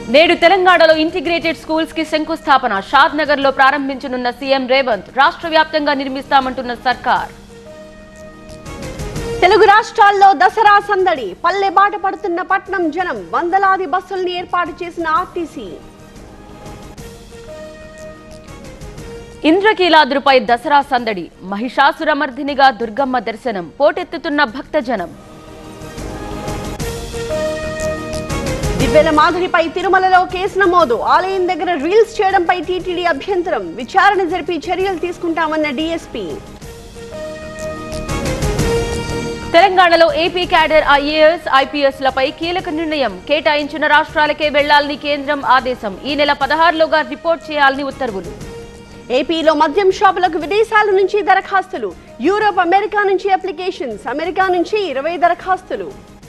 నేడు తెలంగాణలో integrated schools కి శంకుస్థాపన షాద్ నగర్ లో ప్రారంభించనున్న సీఎం రేవంత్ రాష్ట్ర వ్యాప్తంగా నిర్మిస్తామంటున్న సర్కార్ తెలుగు రాష్ట్రాల్లో దసరా సందడి పల్లె బాట పడుతున్న పట్నం జనం వందలాది బస్సుల్ని ఏర్పాటు చేసిన ఆర్టీసీ ఇంద్రకీలాద్రిపై దసరా సందడి మహిషాసురమర్దినిగా దుర్గమ్మ దర్శనం పోటెత్తుతున్న భక్తజనం దివ్యల మాధురిపై తిరుమలలో కేసు నమోదు ఆలయం దగ్గర రీల్స్ చేయడంపై టీటీడీ అభ్యంతరం విచారణ జరిపి చర్యలు తీసుకుంటామన్న డీఎస్పీ తెలంగాణలో ఏపీ క్యాడర్ ఐఏఎస్ ఐపీఎస్ లపై కీలక నిర్ణయం కేటాయించిన రాష్ట్రాలకే వెళ్లాలని కేంద్రం ఆదేశం ఈ నెల పదహారులోగా రిపోర్ట్ చేయాలని ఉత్తర్వులు ఏపీలో మద్యం షాపులకు విదేశాల నుంచి దరఖాస్తులు యూరోప్ అమెరికా నుంచి అప్లికేషన్స్ అమెరికా నుంచి ఇరవై దరఖాస్తులు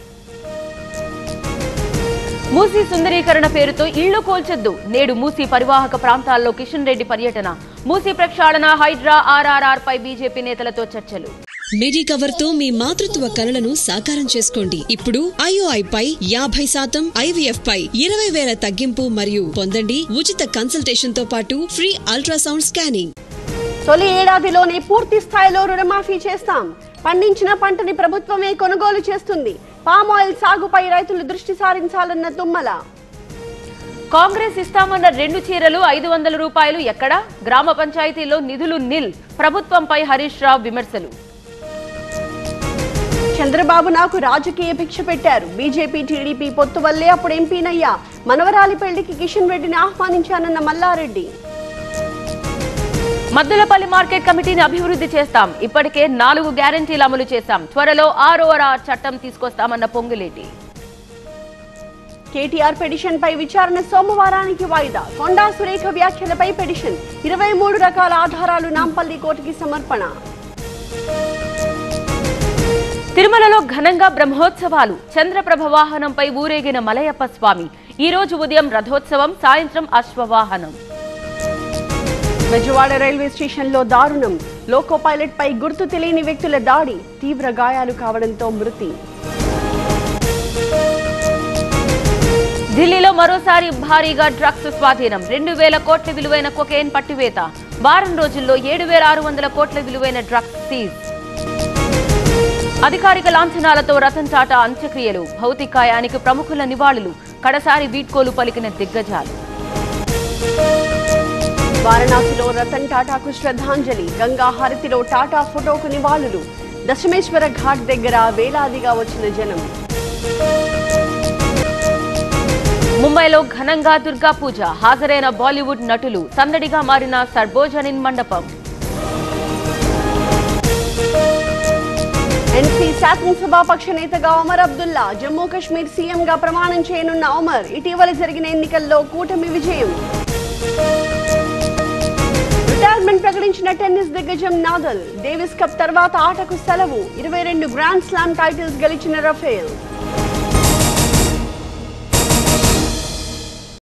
మూసీ సుందరీకరణ పేరుతో ఇళ్లు కోల్చొద్దు నేడు మూసీ పరివాహక ప్రాంతాల్లో కిషన్ రెడ్డి పర్యటన మూసీ ప్రక్షాళన హైడ్రా ఆర్ఆర్ఆర్ పై బీజేపీ నేతలతో చర్చలు మిడి కవర్ తో మీ మాతృత్వ కలలను సాకారం చేసుకోండి ఇప్పుడు ఐఓఐ పై యాభై శాతం ఐవీఎఫ్ పై ఇరవై వేల తగ్గింపు మరియు పొందండి ఉచిత కన్సల్టేషన్ తో పాటు ఫ్రీ అల్ట్రాసౌండ్ స్కానింగ్ తొలి ఏడాదిలోనే పూర్తి స్థాయిలో రుణమాఫీ చేస్తాం పండించిన పంటని ప్రభుత్వమే కొనుగోలు చేస్తుంది పామాయిల్ సాగుపై రైతులు దృష్టి సారించాలన్న తుమ్మల కాంగ్రెస్ ఇస్తామన్న రెండు చీరలు ఐదు వందల రూపాయలు ఎక్కడ గ్రామ పంచాయతీలో నిధులు నిల్ ప్రభుత్వంపై హరీష్ రావు విమర్శలు చంద్రబాబు నాకు రాజకీయ భిక్ష పెట్టారు బీజేపీ టీడీపీ పొత్తు వల్లే అప్పుడు ఎంపీనయ్యా మనవరాలి పెళ్లికి కిషన్ రెడ్డిని ఆహ్వానించానన్న మల్లారెడ్డి మద్దులపల్లి మార్కెట్ కమిటీని అభివృద్ధి చేస్తాం ఇప్పటికే నాలుగు గ్యారంటీలు అమలు చేశాం త్వరలో ఆర్ఓఆర్ చట్టం తీసుకొస్తామన్న పొంగులేటి కేటీఆర్ పెడిషన్ పై విచారణ సోమవారానికి వాయిదా కొండా సురేఖ వ్యాఖ్యలపై పెడిషన్ ఇరవై మూడు రకాల ఆధారాలు నాంపల్లి కోర్టుకి సమర్పణ తిరుమలలో ఘనంగా బ్రహ్మోత్సవాలు చంద్రప్రభ వాహనంపై ఊరేగిన మలయప్ప స్వామి ఈ రోజు ఉదయం రథోత్సవం సాయంత్రం అశ్వవాహనం బెజవాడ రైల్వే స్టేషన్ లో దారుణం లోకో పైలట్ పై గుర్తు తెలియని వ్యక్తుల దాడి తీవ్ర గాయాలు కావడంతో మృతి ఢిల్లీలో మరోసారి భారీగా డ్రగ్స్ స్వాధీనం రెండు వేల కోట్ల విలువైన కొకేన్ పట్టివేత వారం రోజుల్లో ఏడు వేల ఆరు వందల కోట్ల విలువైన డ్రగ్స్ సీజ్ అధికారిక లాంఛనాలతో రతన్ టాటా అంత్యక్రియలు భౌతికాయానికి ప్రముఖుల నివాళులు కడసారి వీడ్కోలు పలికిన దిగ్గజాలు వారణాసిలో రతన్ టాటాకు శ్రద్ధాంజలి గంగా హారతిలో టాటా ఫోటోకు నివాళులు దశమేశ్వర ఘాట్ దగ్గర వేలాదిగా వచ్చిన జనం ముంబైలో ఘనంగా దుర్గా పూజ హాజరైన బాలీవుడ్ నటులు సందడిగా మారిన సర్బోజనిన్ మండపం ఎన్సీ శాసనసభాపక్ష నేతగా ఒమర్ అబ్దుల్లా జమ్మూ కాశ్మీర్ సీఎంగా ప్రమాణం చేయనున్న ఒమర్ ఇటీవల జరిగిన ఎన్నికల్లో కూటమి విజయం రిటైర్మెంట్ ప్రకటించిన టెన్నిస్ దిగ్గజం నాదల్ డేవిస్ కప్ తర్వాత ఆటకు సెలవు ఇరవై రెండు గ్రాండ్ స్లామ్ టైటిల్స్ గెలిచిన రఫేల్